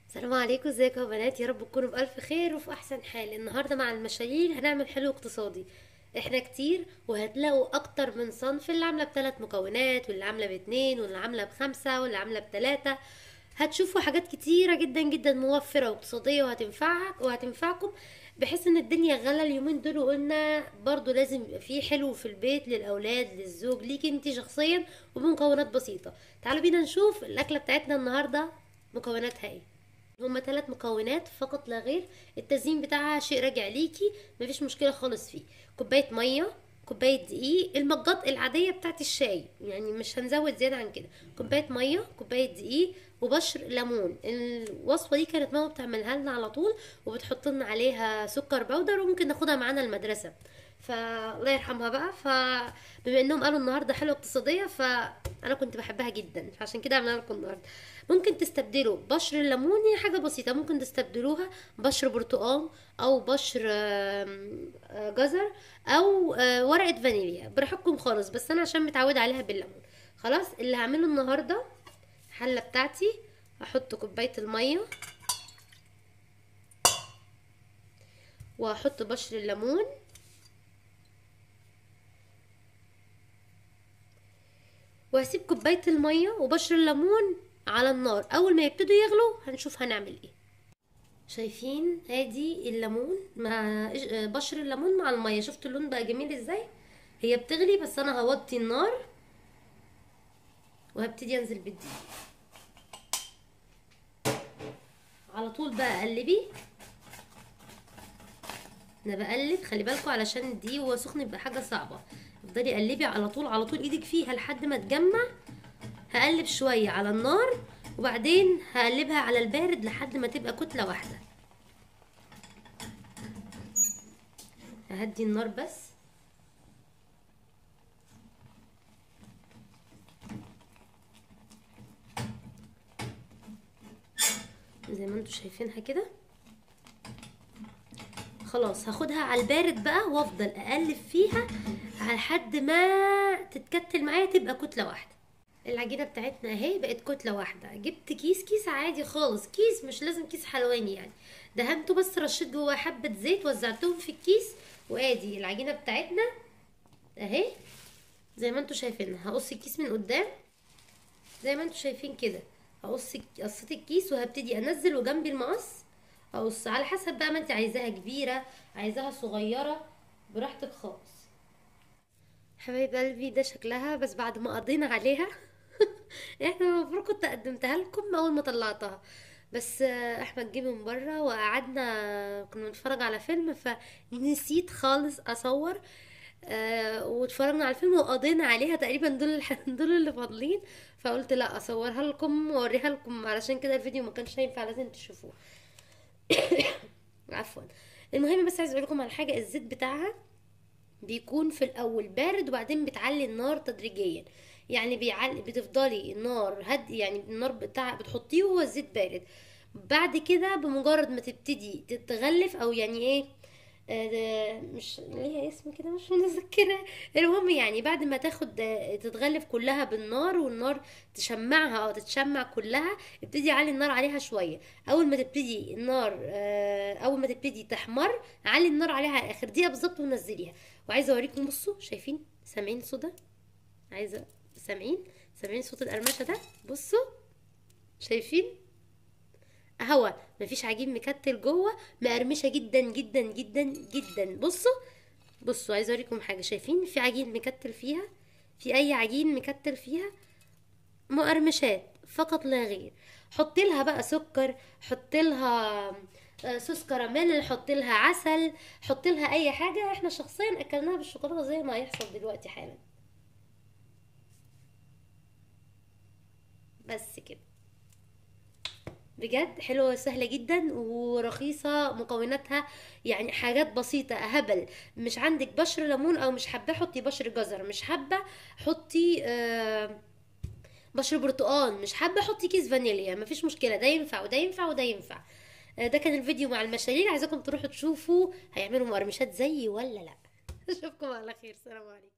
السلام عليكم ازيكم يا بنات يا رب تكونوا بألف خير وفي أحسن حال النهاردة مع المشاهير هنعمل حلو اقتصادي احنا كتير وهتلاقوا أكتر من صنف اللي عاملة بثلاث مكونات واللي عاملة باتنين واللي عاملة بخمسة واللي عاملة بتلاتة هتشوفوا حاجات كتيرة جدا جدا موفرة واقتصادية وهتنفعك وهتنفعكم بحيث ان الدنيا غلا اليومين دول وقلنا برضو لازم يبقى فيه حلو في البيت للأولاد للزوج ليك انتي شخصيا وبمكونات بسيطة تعالوا بينا نشوف الأكلة بتاعتنا النهاردة مكوناتها ايه هما ثلاث مكونات فقط لا غير التزيين بتاعها شيء راجع ليكي مفيش مشكله خالص فيه كوبايه ميه كوبايه دقيق المجات العاديه بتاعت الشاي يعني مش هنزود زياده عن كده كوبايه ميه كوبايه دقيق وبشر ليمون الوصفه دي كانت ماما بتعملها لنا على طول وبتحط لنا عليها سكر بودر وممكن ناخدها معانا المدرسه فالله يرحمها بقى فبما انهم قالوا النهارده حلوه اقتصاديه فانا كنت بحبها جدا فعشان كده عاملاها لكم النهارده ممكن تستبدلوا بشر الليمون هي حاجه بسيطه ممكن تستبدلوها بشر برتقال او بشر آم، آه، جزر او آه، ورقه فانيليا براحتكم خالص بس انا عشان متعوده عليها بالليمون خلاص اللي هعمله النهارده الحله بتاعتي هحط كوبايه الميه وهحط بشر الليمون وهسيب كوبايه الميه وبشر الليمون على النار اول ما يبتدوا يغلوا هنشوف هنعمل ايه شايفين ادي الليمون مع إج- آه، بشر الليمون مع الميه شفتوا اللون بقى جميل ازاي هي بتغلي بس انا هوطي النار وهبتدي انزل بالدقيق على طول بقى قلبي انا بقلب خلي بالكوا علشان الدقيق وهو سخن يبقى حاجه صعبه افضلي قلبي على طول على طول ايدك فيها لحد ما تجمع هقلب شويه على النار وبعدين هقلبها على البارد لحد ما تبقى كتله واحده ههدي النار بس زي ما انتوا شايفينها كده خلاص هاخدها على البارد بقى وافضل اقلب فيها لحد ما تتكتل معايا تبقى كتله واحده العجينه بتاعتنا اهي بقت كتله واحده جبت كيس كيس عادي خالص كيس مش لازم كيس حلواني يعني دهنته بس رشيت جواه حبه زيت وزعتهم في الكيس وادي العجينه بتاعتنا اهي زي ما انتوا شايفينها هقص الكيس من قدام زي ما انتوا شايفين كده هقص قصيت الكيس وهبتدي انزل وجنبي المقص اقص على حسب بقى ما انت عايزاها كبيره عايزاها صغيره براحتك خالص حبايب قلبي ده شكلها بس بعد ما قضينا عليها احنا المفروض كنت قدمتها لكم اول ما طلعتها بس آه، احمد جه من بره وقعدنا كنا بنتفرج على فيلم فنسيت خالص اصور آه واتفرجنا على الفيلم وقضينا عليها تقريبا دول الح- دول اللي فاضلين فقلت لا اصورها لكم واوريها لكم علشان كده الفيديو ما كانش هينفع لازم تشوفوه عفوا المهم بس عايز اقول لكم على حاجه الزيت بتاعها بيكون في الاول بارد وبعدين بتعلي النار تدريجيا يعني بيعلي بتفضلي النار هد يعني النار بتاع بتحطيه وهو الزيت بارد بعد كده بمجرد ما تبتدي تتغلف او يعني ايه آه، ده مش ليها اسم كده مش متذكره المهم يعني بعد ما تاخد آه، تتغلف كلها بالنار والنار تشمعها او تتشمع كلها ابتدي علي النار عليها شويه اول ما تبتدي النار آه، اول ما تبتدي تحمر علي النار عليها على اخر دقيقه بالظبط ونزليها وعايزه اوريكم بصوا شايفين سامعين صودا عايزه سامعين سامعين صوت القرمشه ده بصوا شايفين هوا مفيش عجين مكتل جوه مقرمشه جدا جدا جدا جدا بصوا بصوا عايزه اوريكم حاجه شايفين في عجين مكتل فيها في اي عجين مكتل فيها مقرمشات فقط لا غير حط لها بقى سكر حط لها آه، صوص كراميل حط لها عسل حط لها اي حاجه احنا شخصيا اكلناها بالشوكولاته زي ما هيحصل دلوقتي حالا بس كده بجد حلوة وسهلة جدا ورخيصة مكوناتها يعني حاجات بسيطة هبل مش عندك بشر ليمون او مش حابة حطي بشر جزر مش حابة حطي آه بشر برتقال مش حابة حطي كيس فانيليا مفيش مشكلة ده ينفع وده ينفع وده ينفع آه، ده كان الفيديو مع المشاريع عايزاكم تروحوا تشوفوا هيعملوا مقرمشات زيي ولا لا اشوفكم على خير سلام عليكم